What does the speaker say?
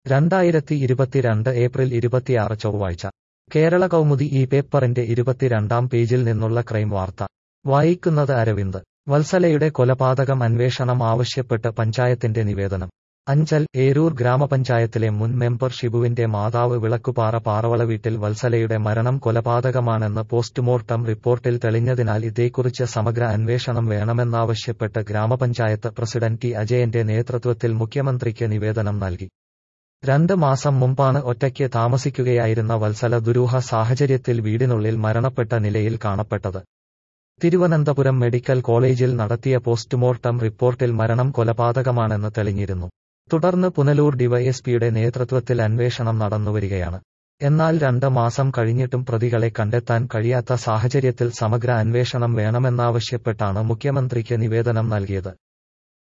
രണ്ടായിരത്തി ഇരുപത്തിരണ്ട് ഏപ്രിൽ ഇരുപത്തിയാറ് ചൊവ്വാഴ്ച കേരള കൗമുദി ഈ പേപ്പറിന്റെ ഇരുപത്തിരണ്ടാം പേജിൽ നിന്നുള്ള ക്രൈം വാർത്ത വായിക്കുന്നത് അരവിന്ദ് വത്സലയുടെ കൊലപാതകം അന്വേഷണം ആവശ്യപ്പെട്ട് പഞ്ചായത്തിന്റെ നിവേദനം അഞ്ചൽ ഏരൂർ ഗ്രാമപഞ്ചായത്തിലെ മുൻ മെമ്പർ ഷിബുവിന്റെ മാതാവ് വിളക്കുപാറ പാറവള വീട്ടിൽ വത്സലയുടെ മരണം കൊലപാതകമാണെന്ന് പോസ്റ്റ്മോർട്ടം റിപ്പോർട്ടിൽ തെളിഞ്ഞതിനാൽ ഇതേക്കുറിച്ച് സമഗ്ര അന്വേഷണം വേണമെന്നാവശ്യപ്പെട്ട് ഗ്രാമപഞ്ചായത്ത് പ്രസിഡന്റ് ടി അജയന്റെ നേതൃത്വത്തിൽ മുഖ്യമന്ത്രിക്ക് നിവേദനം നൽകി രണ്ട് മാസം മുമ്പാണ് ഒറ്റയ്ക്ക് താമസിക്കുകയായിരുന്ന വത്സല ദുരൂഹ സാഹചര്യത്തിൽ വീടിനുള്ളിൽ മരണപ്പെട്ട നിലയിൽ കാണപ്പെട്ടത് തിരുവനന്തപുരം മെഡിക്കൽ കോളേജിൽ നടത്തിയ പോസ്റ്റ്മോർട്ടം റിപ്പോർട്ടിൽ മരണം കൊലപാതകമാണെന്ന് തെളിഞ്ഞിരുന്നു തുടർന്ന് പുനലൂർ ഡിവൈഎസ്പിയുടെ നേതൃത്വത്തിൽ അന്വേഷണം നടന്നുവരികയാണ് എന്നാൽ രണ്ട് മാസം കഴിഞ്ഞിട്ടും പ്രതികളെ കണ്ടെത്താൻ കഴിയാത്ത സാഹചര്യത്തിൽ സമഗ്ര അന്വേഷണം വേണമെന്നാവശ്യപ്പെട്ടാണ് മുഖ്യമന്ത്രിക്ക് നിവേദനം നൽകിയത്